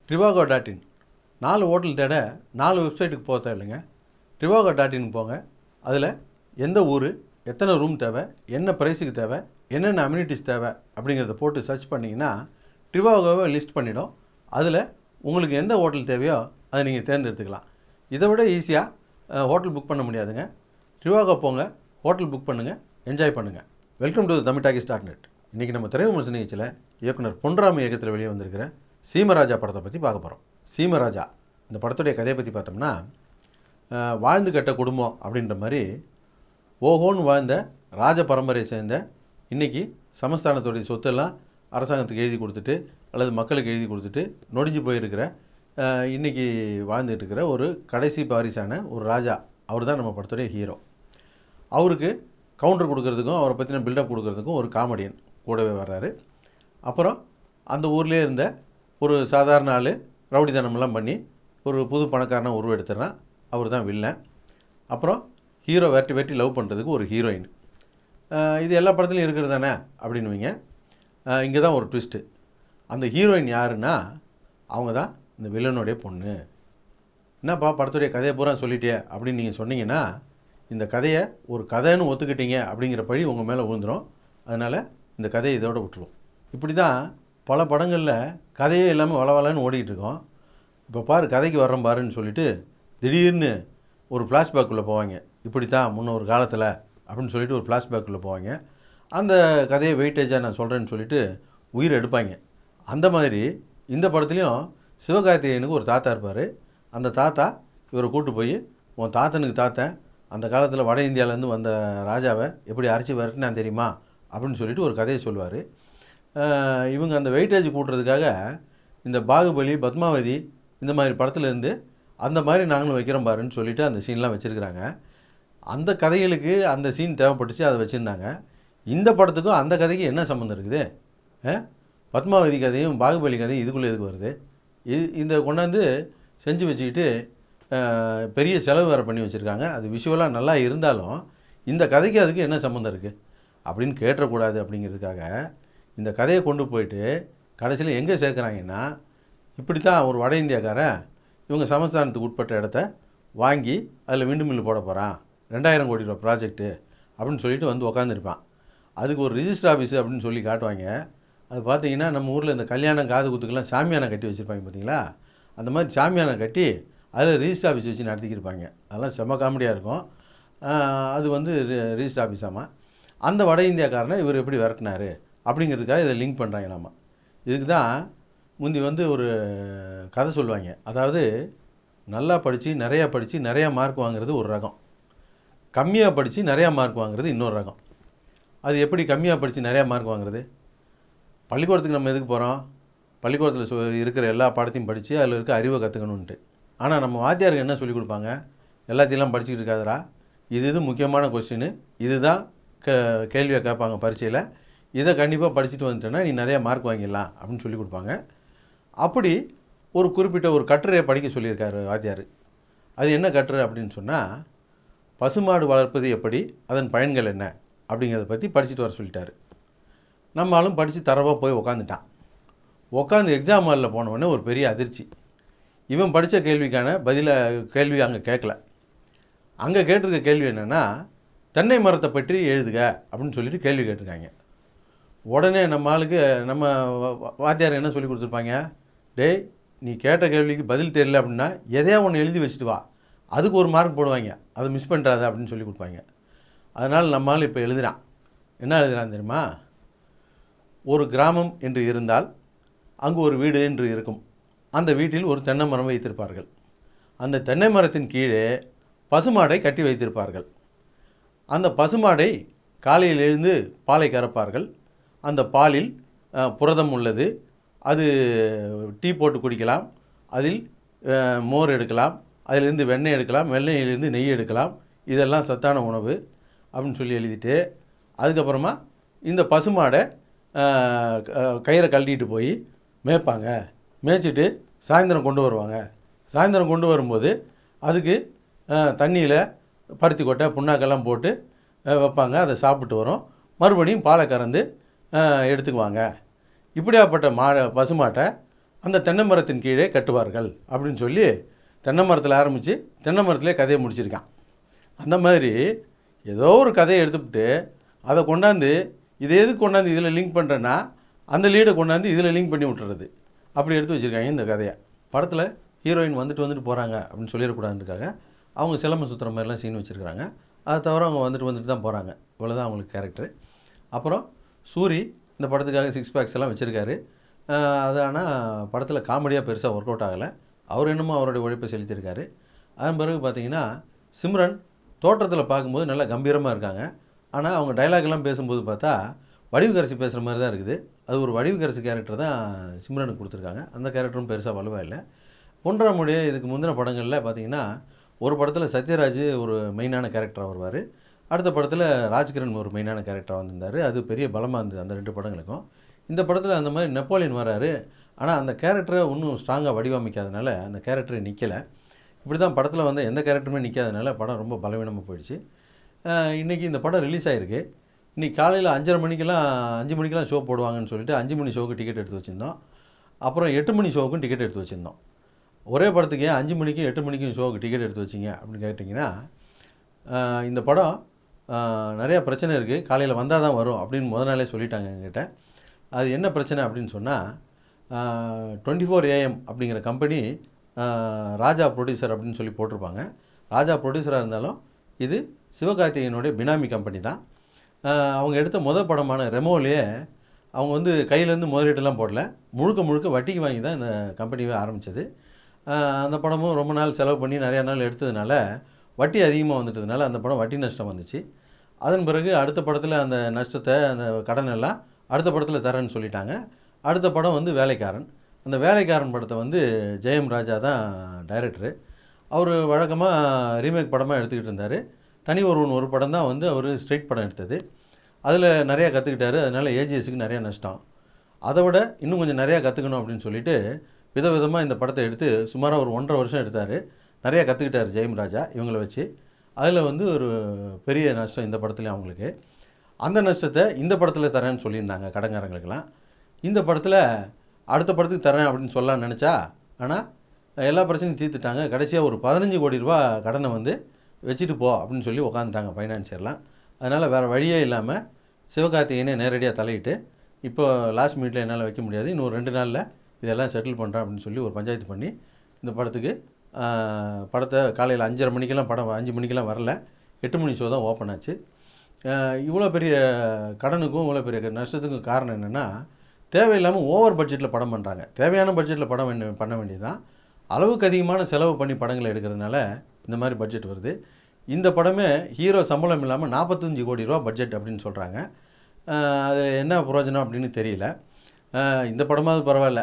ட்ரிவாகோ dot in நாலு hotel தேட நாலு வெப்சைட்டுக்கு போக தேவையில்லைங்க ட்ரிவாகோ டாட் இன் போங்க அதில் எந்த ஊர் எத்தனை ரூம் தேவை என்ன ப்ரைஸுக்கு தேவை என்னென்ன அம்யூனிட்டிஸ் தேவை அப்படிங்கிறத போட்டு சர்ச் பண்ணிங்கன்னா ட்ரிவாகோவை லிஸ்ட் பண்ணிடும் அதில் உங்களுக்கு எந்த ஹோட்டல் தேவையோ அதை நீங்கள் தேர்ந்தெடுத்துக்கலாம் இதை விட ஈஸியாக ஹோட்டல் புக் பண்ண முடியாதுங்க ட்ரிவாகோ போங்க ஹோட்டல் புக் பண்ணுங்கள் என்ஜாய் பண்ணுங்கள் welcome to Tamil talkies dot net இன்றைக்கி நம்ம திரைவிமர்சன நிகழ்ச்சியில் இயக்குனர் பொன்ராம இயக்கத்தில் வெளியே வந்திருக்கிற சீமராஜா படத்தை பற்றி பார்க்க போகிறோம் சீமராஜா இந்த படத்துடைய கதையை பற்றி பார்த்தோம்னா அஹ், வாழ்ந்து கட்ட குடும்பம் அப்படின்ற மாதிரி ஓஹோன்னு வாழ்ந்த ராஜ பரம்பரையை சேர்ந்த இன்றைக்கி சமஸ்தானத்துடைய சொத்தெல்லாம் அரசாங்கத்துக்கு எழுதி கொடுத்துட்டு அல்லது மக்களுக்கு எழுதி கொடுத்துட்டு நொடிஞ்சு போயிருக்கிற அஹ், இன்னைக்கு வாழ்ந்துட்டு இருக்கிற ஒரு கடைசி பாரிசான ஒரு ராஜா அவர் தான் நம்ம படத்துடைய ஹீரோ அவருக்கு கவுண்டர் கொடுக்கறதுக்கும் அவரை பற்றின பில்டப் கொடுக்கறதுக்கும் ஒரு காமெடியன் கூடவே வர்றாரு அப்புறம் அந்த ஊர்லேயே இருந்த ஒரு சாதாரண ஆள் ரவுடித்தனமெல்லாம் பண்ணி ஒரு புது பணக்காரனை உருவெடுத்துறான் அவர் தான் வில்லன் அப்புறம் ஹீரோ வெட்டி வெட்டி லவ் பண்ணுறதுக்கு ஒரு ஹீரோயின் இது எல்லா படத்துலையும் இருக்கிறது தானே அப்படின்னுவீங்க இங்கே தான் ஒரு ட்விஸ்ட்டு அந்த ஹீரோயின் யாருன்னா அவங்க தான் இந்த வில்லனுடைய பொண்ணு என்னப்பா படத்துடைய கதையை பூரா சொல்லிட்டே அப்படின்னு நீங்கள் சொன்னீங்கன்னா இந்த கதையை ஒரு கதைன்னு ஒத்துக்கிட்டீங்க அப்படிங்கிற பழி உங்கள் மேலே விழுந்துடும் அதனால் இந்த கதையை இதோட விட்டுருவோம் இப்படி தான் பல படங்களில் கதையே இல்லாமல் வளவலன்னு ஓடிக்கிட்டு இருக்கோம் இப்போ பாரு கதைக்கு வர்றோம் பாருன்னு சொல்லிட்டு திடீர்னு ஒரு ஃப்ளாஷ்பேக்குள்ளே போவாங்க இப்படி தான் முன்ன ஒரு காலத்தில் அப்படின்னு சொல்லிட்டு ஒரு ஃப்ளாஷ்பேக்குள்ளே போவாங்க அந்த கதையை வெயிட்டேஜாக நான் சொல்கிறேன்னு சொல்லிட்டு உயிர் எடுப்பாங்க அந்த மாதிரி இந்த படத்துலையும் சிவகார்த்திகேயனுக்கு ஒரு தாத்தா இருப்பார் அந்த தாத்தா இவரை கூட்டு போய் உன் தாத்தனுக்கு தாத்தன் அந்த காலத்தில் வட இந்தியாவிலேருந்து வந்த ராஜாவை எப்படி அரைச்சி வரட்டுன்னு தெரியுமா அப்படின்னு சொல்லிட்டு ஒரு கதையை சொல்லுவார் இவங்க அந்த வெயிட்டேஜ் கூட்டுறதுக்காக இந்த பாகுபலி பத்மாவதி இந்த மாதிரி படத்துல இருந்து அந்த மாதிரி நாங்களும் வைக்கிறோம் பாருன்னு சொல்லிட்டு அந்த சீன்லாம் வச்சுருக்கிறாங்க அந்த கதைகளுக்கு அந்த சீன் தேவைப்பட்டுச்சு அதை வச்சுருந்தாங்க இந்த படத்துக்கும் அந்த கதைக்கு என்ன சம்மந்தம் இருக்குது ஆ? பத்மாவதி கதையும் பாகுபலி கதையும் இதுக்குள்ளே எதுக்கு வருது இது இந்த கொண்டாந்து செஞ்சு வச்சுக்கிட்டு அஹ், பெரிய செலவு வேறு பண்ணி வச்சுருக்காங்க அது விஷுவலாக நல்லா இருந்தாலும் இந்த கதைக்கு அதுக்கு என்ன சம்மந்தம் இருக்குது அப்படின்னு கேட்டக்கூடாது அப்படிங்கிறதுக்காக இந்த கதையை கொண்டு போயிட்டு கடைசியில் எங்கே சேர்க்குறாங்கன்னா இப்படி தான் ஒரு வட இந்தியாக்காரன் இவங்க சமஸ்தானத்துக்கு உட்பட்ட இடத்த வாங்கி அதில் விண்டு மில்லு போட போகிறான் ரெண்டாயிரம் கோடி ரூபா ப்ராஜெக்ட்டு அப்படின்னு சொல்லிட்டு வந்து உக்காந்துருப்பான் அதுக்கு ஒரு ரிஜிஸ்டர் ஆஃபீஸ் அப்படின்னு சொல்லி காட்டுவாங்க அது பார்த்தீங்கன்னா நம்ம ஊரில் இந்த கல்யாணம் காது குத்துக்கெல்லாம் சாமியானை கட்டி வச்சுருப்பாங்க பார்த்தீங்களா அந்த மாதிரி சாமியானை கட்டி அதில் ரிஜிஸ்டர் ஆஃபீஸ் வச்சு நடத்திக்கிருப்பாங்க அதெல்லாம் செம்ம காமெடியாக இருக்கும் ஆஹ் அது வந்து ரி- ரிஜிஸ்டர் ஆஃபீஸாமா அந்த வட இந்தியாக்காரனை இவர் எப்படி விரட்டினாரு அப்படிங்கிறதுக்காக இதை லிங்க் பண்ணுறாங்களாமா இதுக்கு தான் முந்தி வந்து ஒரு கதை சொல்லுவாங்க அதாவது நல்லா படித்து நிறையா படித்து நிறையா மார்க் வாங்குறது ஒரு ரகம் கம்மியாக படித்து நிறையா மார்க் வாங்குறது இன்னொரு ரகம் அது எப்படி கம்மியாக படித்து நிறையா மார்க் வாங்குறது பள்ளிக்கூடத்துக்கு நம்ம எதுக்கு போகிறோம் பள்ளிக்கூடத்தில் சொ இருக்கிற எல்லா பாடத்தையும் படித்து அதில் இருக்க அறிவை கற்றுக்கணுன்ட்டு ஆனால் நம்ம வாத்தியாருக்கு என்ன சொல்லிக் கொடுப்பாங்க எல்லாத்தையெல்லாம் படிச்சுக்கிட்டு இருக்காதரா இது இது முக்கியமான கொஸ்டின் இதுதான் க கேள்வியை கேட்பாங்க பரீட்சையில் இதை கண்டிப்பாக படிச்சுட்டு வந்துட்டேன்னா நீ நிறையா மார்க் வாங்கிடலாம் அப்படின்னு சொல்லி கொடுப்பாங்க அப்படி ஒரு குறிப்பிட்ட ஒரு கட்டுரையை படிக்க சொல்லியிருக்காரு வாத்தியார் அது என்ன கட்டுரை அப்படின்னு சொன்னால் பசுமாடு வளர்ப்பது எப்படி அதன் பயன்கள் என்ன அப்படிங்கிறத பற்றி படிச்சுட்டு வர சொல்லிட்டாரு நம்மளும் படித்து தரவாக போய் உக்காந்துட்டான் உட்காந்து எக்ஸாம் ஹாலில் போனவொடனே ஒரு பெரிய அதிர்ச்சி இவன் படித்த கேள்விக்கான பதிலை கேள்வி அங்கே கேட்கல அங்கே கேட்டிருக்க கேள்வி என்னென்னா தென்னை மரத்தை பற்றி எழுதுக அப்படின்னு சொல்லிட்டு கேள்வி கேட்டிருக்காங்க உடனே நம்ம ஆளுக்கு நம்ம வா- வா- வாத்தியார் என்ன சொல்லி கொடுத்துருப்பாங்க டேய் நீ கேட்ட கேள்விக்கு பதில் தெரியல அப்படின்னா எதையா ஒன்று எழுதி வச்சுட்டு வா அதுக்கு ஒரு மார்க் போடுவாங்க அதை மிஸ் பண்ணுறாத அப்படின்னு சொல்லி கொடுப்பாங்க அதனால் நம்ம ஆள் இப்போ எழுதுறான் என்ன எழுதுறான் தெரியுமா ஒரு கிராமம் என்று இருந்தால் அங்கு ஒரு வீடு என்று இருக்கும் அந்த வீட்டில் ஒரு தென்னை மரம் வைத்திருப்பார்கள் அந்த தென்னை மரத்தின் கீழே பசுமாடை கட்டி வைத்திருப்பார்கள் அந்த பசுமாடை காலையில் எழுந்து பாலை கறப்பார்கள் அந்த பாலில் அஹ், புரதம் உள்ளது அது டீ போட்டு குடிக்கலாம் அதில் அஹ், மோர் எடுக்கலாம் அதிலிருந்து வெண்ணெய் எடுக்கலாம் வெண்ணெயிலிருந்து நெய் எடுக்கலாம் இதெல்லாம் சத்தான உணவு அப்படின்னு சொல்லி எழுதிட்டு அதுக்கப்புறமா இந்த பசுமாடை அஹ், க- கயிறை கழட்டிட்டு போய் மேய்ப்பாங்க மேய்ச்சிட்டு சாயந்தரம் கொண்டு வருவாங்க சாயந்தரம் கொண்டு வரும்போது அதுக்கு தண்ணியில் பருத்தி கொட்டை புண்ணாக்கெல்லாம் போட்டு அஹ், வைப்பாங்க அதை சாப்பிட்டு வரும் மறுபடியும் பாலை கறந்து அஹ், எடுத்துக்குவாங்க இப்படியாப்பட்ட மா பசுமாட்டை அந்த தென்னை மரத்தின் கீழே கட்டுவார்கள் அப்படின்னு சொல்லி தென்னை மரத்தில் ஆரம்பித்து தென்னை மரத்திலே கதையை முடிச்சிருக்கான் அந்த மாதிரி ஏதோ ஒரு கதையை எடுத்துக்கிட்டு அதை கொண்டாந்து இதை எதுக்கு கொண்டாந்து இதில் லிங்க் பண்ணுறேன்னா அந்த லீடை கொண்டாந்து இதில் லிங்க் பண்ணி விட்டுறது அப்படி எடுத்து வச்சுருக்காங்க இந்த கதையை படத்தில் ஹீரோயின் வந்துட்டு வந்துட்டு போகிறாங்க அப்படின்னு சொல்லிடக்கூடாதுன்றதுக்காக அவங்க சிலம்பு சுற்றுற மாதிரிலாம் சீன் வச்சுருக்காங்க அதை தவிர அவங்க வந்துட்டு வந்துட்டு தான் போகிறாங்க இவ்வளோதான் அவங்களுக்கு கேரக்டர் அப்புறம் சூரி இந்த படத்துக்காக சிக்ஸ் பேக்ஸ் எல்லாம் வச்சுருக்காரு அது ஆனால் படத்தில் காமெடியாக பெருசாக ஒர்க் அவுட் ஆகலை அவர் என்னமோ அவருடைய உழைப்பை செலுத்தியிருக்காரு அதன் பிறகு பார்த்தீங்கன்னா சிம்ரன் தோற்றத்தில் பார்க்கும்போது நல்லா கம்பீரமாக இருக்காங்க ஆனால் அவங்க டைலாக் எல்லாம் பேசும்போது பார்த்தா வடிவுக்கரசி பேசுகிற மாதிரி தான் இருக்குது அது ஒரு வடிவுக்கரசி கேரக்டர் தான் சிம்ரனுக்கு கொடுத்துருக்காங்க அந்த கேரக்டரும் பெருசாக வலுவாக இல்லை பொன்றாமுடி இதுக்கு முந்தின படங்களில் பார்த்தீங்கன்னா ஒரு படத்தில் சத்யராஜ் ஒரு மெயினான கேரக்டராக வருவார் அடுத்த படத்தில் ராஜ்கிரண் ஒரு மெயினான கேரக்டராக வந்திருந்தார் அது பெரிய பலமாக இருந்தது அந்த ரெண்டு படங்களுக்கும் இந்த படத்தில் அந்த மாதிரி நெப்போலியன் வராரு ஆனால் அந்த கேரக்டரை இன்னும் ஸ்ட்ராங்காக வடிவமைக்காதனால அந்த கேரக்டரை நிற்கலை இப்படி தான் படத்தில் வந்து எந்த கேரக்டருமே நிற்காதனால படம் ரொம்ப பலவீனமாக போயிடுச்சு இன்றைக்கி இந்த படம் ரிலீஸ் ஆகிருக்கு இன்றைக்கி காலையில் அஞ்சரை மணிக்கெல்லாம் அஞ்சு மணிக்கெல்லாம் ஷோ போடுவாங்கன்னு சொல்லிட்டு அஞ்சு மணி ஷோவுக்கு டிக்கெட் எடுத்து வச்சுருந்தோம் அப்புறம் எட்டு மணி ஷோவுக்கும் டிக்கெட் எடுத்து வச்சுருந்தோம் ஒரே படத்துக்கு ஏன் அஞ்சு மணிக்கும் எட்டு மணிக்கும் ஷோவுக்கு டிக்கெட் எடுத்து வச்சிங்க அப்படின்னு கேட்டிங்கன்னா ஆஹ் இந்த படம் ஆஹ் நிறையா பிரச்சனை இருக்குது காலையில் வந்தால் தான் வரும் அப்படின்னு முத நாளே சொல்லிட்டாங்க என்கிட்ட அது என்ன பிரச்சனை அப்படின்னு சொன்னால் டுவெண்ட்டி ஃபோர் ஏஎம் அப்படிங்கிற கம்பெனி ராஜா ப்ரொடியூசர் அப்படின்னு சொல்லி போட்டிருப்பாங்க ராஜா ப்ரொடியூசராக இருந்தாலும் இது சிவகார்த்திகேயனுடைய பினாமி கம்பெனி தான் ஆஹ் அவங்க எடுத்த முதல் படமான ரெமோலேயே அவங்க வந்து கையிலேருந்து முதலீட்டெல்லாம் போடல முழுக்க முழுக்க வட்டிக்கு வாங்கி தான் இந்த கம்பெனியே ஆரம்பித்தது அந்த படமும் ரொம்ப நாள் செலவு பண்ணி நிறையா நாள் எடுத்ததுனால வட்டி அதிகமாக வந்துட்டதுனால அந்த படம் வட்டி நஷ்டம் வந்துச்சு அதன் பிறகு அடுத்த படத்தில் அந்த நஷ்டத்தை அந்த கடன் எல்லாம் அடுத்த படத்தில் தரேன்னு சொல்லிட்டாங்க அடுத்த படம் வந்து வேலைக்காரன் அந்த வேலைக்காரன் படத்தை வந்து ஜெயம் ராஜா தான் டைரக்டரு அவர் வழக்கமாக ரீமேக் படமாக எடுத்துக்கிட்டு இருந்தார் தனி ஒருவன் ஒரு படம் தான் வந்து அவர் ஸ்ட்ரெயிட் படம் எடுத்தது அதில் நிறையா கற்றுக்கிட்டாரு அதனால் ஏஜிஎஸ்க்கு நிறையா நஷ்டம் அதை விட இன்னும் கொஞ்சம் நிறையா கற்றுக்கணும் அப்படின்னு சொல்லிட்டு விதவிதமாக இந்த படத்தை எடுத்து சுமாராக ஒரு ஒன்றரை வருஷம் எடுத்தார் நிறையா கற்றுக்கிட்டார் ஜெயம் ராஜா இவங்களை வச்சு அதில் வந்து ஒரு பெரிய நஷ்டம் இந்த படத்துலையும் அவங்களுக்கு அந்த நஷ்டத்தை இந்த படத்தில் தரேன்னு சொல்லியிருந்தாங்க கடங்காரங்களுக்கெல்லாம் இந்த படத்தில் அடுத்த படத்துக்கு தரேன் அப்படின்னு சொல்லலாம்னு நினச்சா ஆனால் எல்லா பிரச்சனையும் தீர்த்துட்டாங்க கடைசியாக ஒரு பதினஞ்சு கோடி ரூபா கடனை வந்து வச்சுட்டு போ அப்படின்னு சொல்லி உக்காந்துட்டாங்க ஃபைனான்சியர்லாம் அதனால் வேறு வழியே இல்லாமல் சிவகார்த்திகேயனே நேரடியாக தலையிட்டு இப்போ லாஸ்ட் மினிட்ல என்னால் வைக்க முடியாது இன்னும் ரெண்டு நாளில் இதெல்லாம் செட்டில் பண்ணுறேன் அப்படின்னு சொல்லி ஒரு பஞ்சாயத்து பண்ணி இந்த படத்துக்கு ஆஹ், படத்தை காலையில் அஞ்சரை மணிக்கெல்லாம் படம் அஞ்சு மணிக்கெல்லாம் வரல எட்டு மணி ஷோ தான் ஓப்பன் ஆச்சு ஆஹ், இவ்வளோ பெரிய கடனுக்கும் இவ்வளோ பெரிய நஷ்டத்துக்கும் காரணம் என்னென்னா தேவையில்லாமல் ஓவர் பட்ஜெட்டில் படம் பண்ணுறாங்க தேவையான பட்ஜெட்டில் படம் வேண்டி- பண்ண வேண்டியதுதான் அளவுக்கு அதிகமான செலவு பண்ணி படங்களை எடுக்கிறதுனால இந்த மாதிரி பட்ஜெட் வருது இந்த படமே ஹீரோ சம்பளம் இல்லாமல் நாற்பத்தஞ்சு கோடி ரூபா பட்ஜெட் அப்படின்னு சொல்கிறாங்க அது என்ன பிரயோஜனம் அப்படின்னு தெரியல ஆஹ் இந்த படமாவது பரவாயில்ல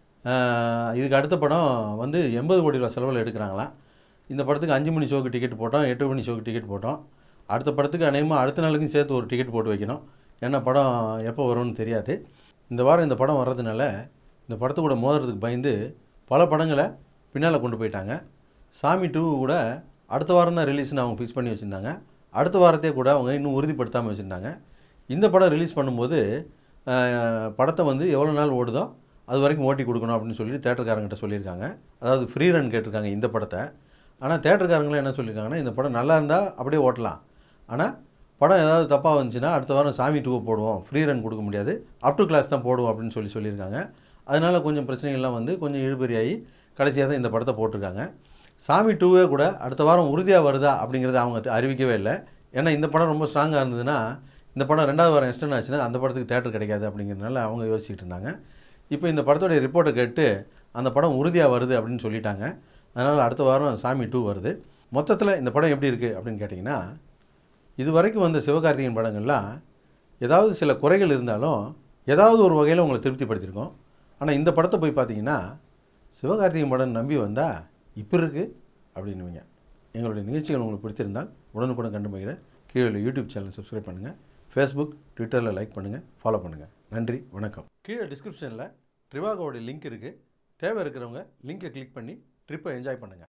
ஆஹ் இதுக்கு அடுத்த படம் வந்து எண்பது கோடி ரூபா செலவில் எடுக்கிறாங்களாம் இந்த படத்துக்கு அஞ்சு மணி ஷோக்கு டிக்கெட் போட்டோம் எட்டு மணி ஷோக்கு டிக்கெட் போட்டோம் அடுத்த படத்துக்கு அநேகமாக அடுத்த நாளுக்கும் சேர்த்து ஒரு டிக்கெட் போட்டு வைக்கணும் ஏன்னா படம் எப்போ வரும்னு தெரியாது இந்த வாரம் இந்த படம் வர்றதுனால இந்த படத்து கூட மோதுறதுக்கு பயந்து பல படங்களை பின்னால் கொண்டு போயிட்டாங்க சாமி டூ கூட அடுத்த வாரம் தான் ரிலீஸ்னு அவங்க ஃபிக்ஸ் பண்ணி வச்சுருந்தாங்க அடுத்த வாரத்தையே கூட அவங்க இன்னும் உறுதிப்படுத்தாமல் வச்சுருந்தாங்க இந்த படம் ரிலீஸ் பண்ணும்போது ஆஹ், படத்தை வந்து எவ்வளோ நாள் ஓடுதோ அது வரைக்கும் ஓட்டி கொடுக்கணும் அப்படின்னு சொல்லி தேட்டருக்காரங்கிட்ட சொல்லியிருக்காங்க அதாவது ஃப்ரீ ரன் கேட்டிருக்காங்க இந்த படத்தை ஆனால் தேட்டருக்காரங்களும் என்ன சொல்லியிருக்காங்கன்னா இந்த படம் நல்லா இருந்தால் அப்படியே ஓட்டலாம் ஆனால் படம் ஏதாவது தப்பாக வந்துச்சுன்னா அடுத்த வாரம் சாமி டூவை போடுவோம் ஃப்ரீ ரன் கொடுக்க முடியாது அப் டு கிளாஸ் தான் போடுவோம் அப்படின்னு சொல்லி சொல்லியிருக்காங்க அதனால் கொஞ்சம் பிரச்சனைகள்லாம் வந்து கொஞ்சம் இழுபறியாகி கடைசியாக தான் இந்த படத்தை போட்டிருக்காங்க சாமி டூவே கூட அடுத்த வாரம் உறுதியாக வருதா அப்படிங்கிறத அவங்க தெ- அறிவிக்கவே இல்லை ஏன்னா இந்த படம் ரொம்ப ஸ்ட்ராங்காக இருந்ததுன்னா இந்த படம் ரெண்டாவது வாரம் எக்ஸ்டன் ஆச்சுன்னா அந்த படத்துக்கு தேட்டர் கிடைக்காது அப்படிங்கிறதுனால அவங்க யோசிச்சுட்டு இருந்தாங்க இப்போ இந்த படத்தோடைய ரிப்போர்ட்டை கேட்டு அந்த படம் உறுதியாக வருது அப்படின்னு சொல்லிட்டாங்க அதனால் அடுத்த வாரம் சாமி டூ வருது மொத்தத்தில் இந்த படம் எப்படி இருக்குது அப்படின்னு கேட்டிங்கன்னா இது வரைக்கும் வந்த சிவகார்த்திகேயன் படங்கள்லாம் ஏதாவது சில குறைகள் இருந்தாலும் ஏதாவது ஒரு வகையில் உங்களை திருப்திப்படுத்தியிருக்கோம் ஆனால் இந்த படத்தை போய் பார்த்தீங்கன்னா சிவகார்த்திகேயன் படம் நம்பி வந்தால் இப்போ இருக்குது அப்படின்னுவீங்க எங்களுடைய நிகழ்ச்சிகள் உங்களுக்கு பிடித்திருந்தால் உடனுக்குடன் கண்டு மகிழ கீழே உள்ள யூடியூப் சேனல் சப்ஸ்கிரைப் பண்ணுங்கள் ஃபேஸ்புக் ட்விட்டரில் லைக் பண்ணுங்கள் ஃபாலோ பண்ணுங்கள் நன்றி வணக்கம் கீழே டிஸ்கிரிப்ஷனில் ட்ரிவாகோட லிங்க் இருக்குது தேவை இருக்கிறவங்க லிங்கை கிளிக் பண்ணி ட்ரிப்பை என்ஜாய் பண்ணுங்கள்